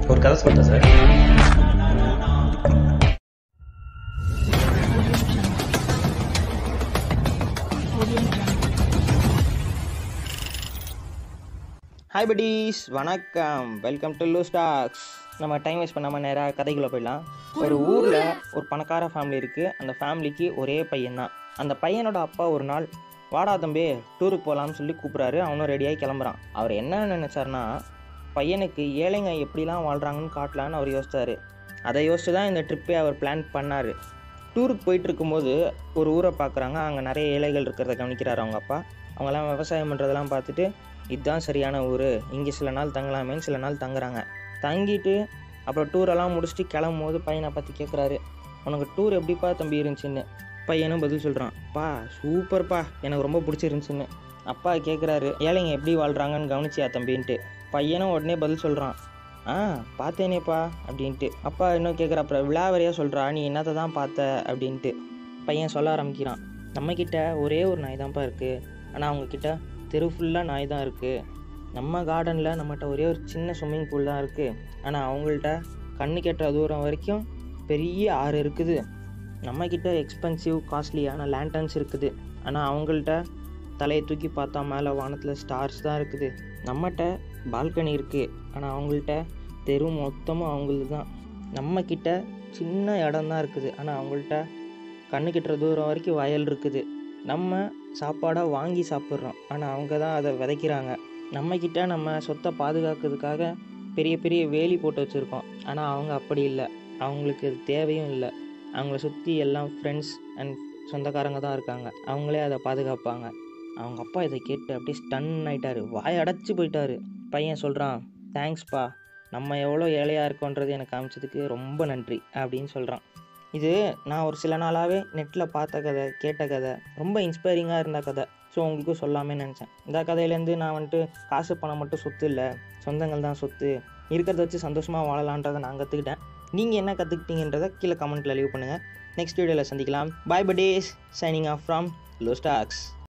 ஒரு கதை சொல்லிட்டேன் சார் ஹாய் buddies வணக்கம் வெல்கம் டு லூ ஸ்டாக்ஸ் நம்ம டைம் வேஸ்ட் பண்ணாமல் நேராக கதைக்குள்ளே போயிடலாம் ஒரு ஊரில் ஒரு பணக்கார ஃபேமிலி இருக்குது அந்த ஃபேமிலிக்கு ஒரே பையன் தான் அந்த பையனோட அப்பா ஒரு நாள் வாடா தம்பி டூருக்கு போகலான்னு சொல்லி கூப்பிட்றாரு அவனும் ரெடியாகி கிளம்புறான் அவர் என்ன நினச்சாருன்னா பையனுக்கு ஏழைங்க எப்படிலாம் வாழ்கிறாங்கன்னு காட்டலான்னு அவர் யோசிச்சாரு அதை யோசிச்சு தான் இந்த ட்ரிப்பே அவர் பிளான் பண்ணார் டூருக்கு போயிட்டு இருக்கும்போது ஒரு ஊரை பார்க்குறாங்க அங்கே நிறைய ஏழைகள் இருக்கிறத கவனிக்கிறாரு அவங்க அப்பா அவங்கெல்லாம் விவசாயம் பண்ணுறதெல்லாம் பார்த்துட்டு இதுதான் சரியான ஊர் இங்கே சில நாள் தங்கலாமேன்னு சில நாள் தங்குறாங்க தங்கிட்டு அப்புறம் டூரெல்லாம் முடிச்சுட்டு கிளம்பும் போது பையனை பார்த்து கேட்குறாரு உனக்கு டூர் எப்படிப்பா தம்பி இருந்துச்சுன்னு பையனும் பதில் சொல்கிறான் பா சூப்பர்ப்பா எனக்கு ரொம்ப பிடிச்சிருந்துச்சுன்னு அப்பா கேட்குறாரு ஏழைங்க எப்படி வாழ்கிறாங்கன்னு கவனிச்சியா தம்பின்ட்டு பையனும் உடனே பதில் சொல்கிறான் ஆ பார்த்தேனேப்பா அப்படின்ட்டு அப்பா இன்னும் கேட்குறப்ப விழாவறியாக சொல்கிறா நீ என்னத்தை தான் பார்த்த அப்படின்ட்டு பையன் சொல்ல ஆரம்பிக்கிறான் நம்மக்கிட்ட ஒரே ஒரு நாய் தான்ப்பா இருக்குது ஆனால் அவங்கக்கிட்ட தெரு ஃபுல்லாக நாய் தான் இருக்குது நம்ம கார்டனில் நம்மகிட்ட ஒரே ஒரு சின்ன ஸ்விம்மிங் பூல் தான் இருக்குது ஆனால் அவங்கள்ட்ட கண்ணு கெட்டுற தூரம் வரைக்கும் பெரிய ஆறு இருக்குது நம்மக்கிட்ட எக்ஸ்பென்சிவ் காஸ்ட்லியான லேண்டன்ஸ் இருக்குது ஆனால் அவங்கள்ட்ட தலையை தூக்கி பார்த்தா மேலே வானத்தில் ஸ்டார்ஸ் தான் இருக்குது நம்மகிட்ட பால்கனி இருக்குது ஆனால் அவங்கள்ட்ட தெரு மொத்தமும் அவங்களது தான் நம்மக்கிட்ட சின்ன இடம் தான் இருக்குது ஆனால் அவங்கள்ட்ட கண்ணு கெட்டுற தூரம் வரைக்கும் வயல் இருக்குது நம்ம சாப்பாடாக வாங்கி சாப்பிட்றோம் ஆனால் அவங்க தான் அதை விதைக்கிறாங்க நம்மக்கிட்ட நம்ம சொத்தை பாதுகாக்கிறதுக்காக பெரிய பெரிய வேலி போட்டு வச்சுருக்கோம் ஆனால் அவங்க அப்படி இல்லை அவங்களுக்கு அது தேவையும் இல்லை அவங்கள சுற்றி எல்லாம் ஃப்ரெண்ட்ஸ் அண்ட் சொந்தக்காரங்க தான் இருக்காங்க அவங்களே அதை பாதுகாப்பாங்க அவங்க அப்பா இதை கேட்டு அப்படியே ஸ்டன் ஆயிட்டாரு வாய் அடைச்சி போயிட்டாரு பையன் சொல்கிறான் தேங்க்ஸ்ப்பா நம்ம எவ்வளோ ஏழையாக இருக்கோன்றது எனக்கு காமிச்சதுக்கு ரொம்ப நன்றி அப்படின்னு சொல்கிறான் இது நான் ஒரு சில நாளாகவே நெட்டில் பார்த்த கதை கேட்ட கதை ரொம்ப இன்ஸ்பைரிங்காக இருந்த கதை ஸோ உங்களுக்கும் சொல்லாமே நினச்சேன் இந்த கதையிலேருந்து நான் வந்துட்டு காசு பணம் மட்டும் சொத்து இல்லை சொந்தங்கள் தான் சொத்து இருக்கிறத வச்சு சந்தோஷமாக வாழலான்றதை நான் கற்றுக்கிட்டேன் நீங்கள் என்ன கற்றுக்கிட்டீங்கன்றதை கீழே கமெண்ட்டில் லீவ் பண்ணுங்கள் நெக்ஸ்ட் வீடியோவில் சந்திக்கலாம் bye buddies signing off from low stocks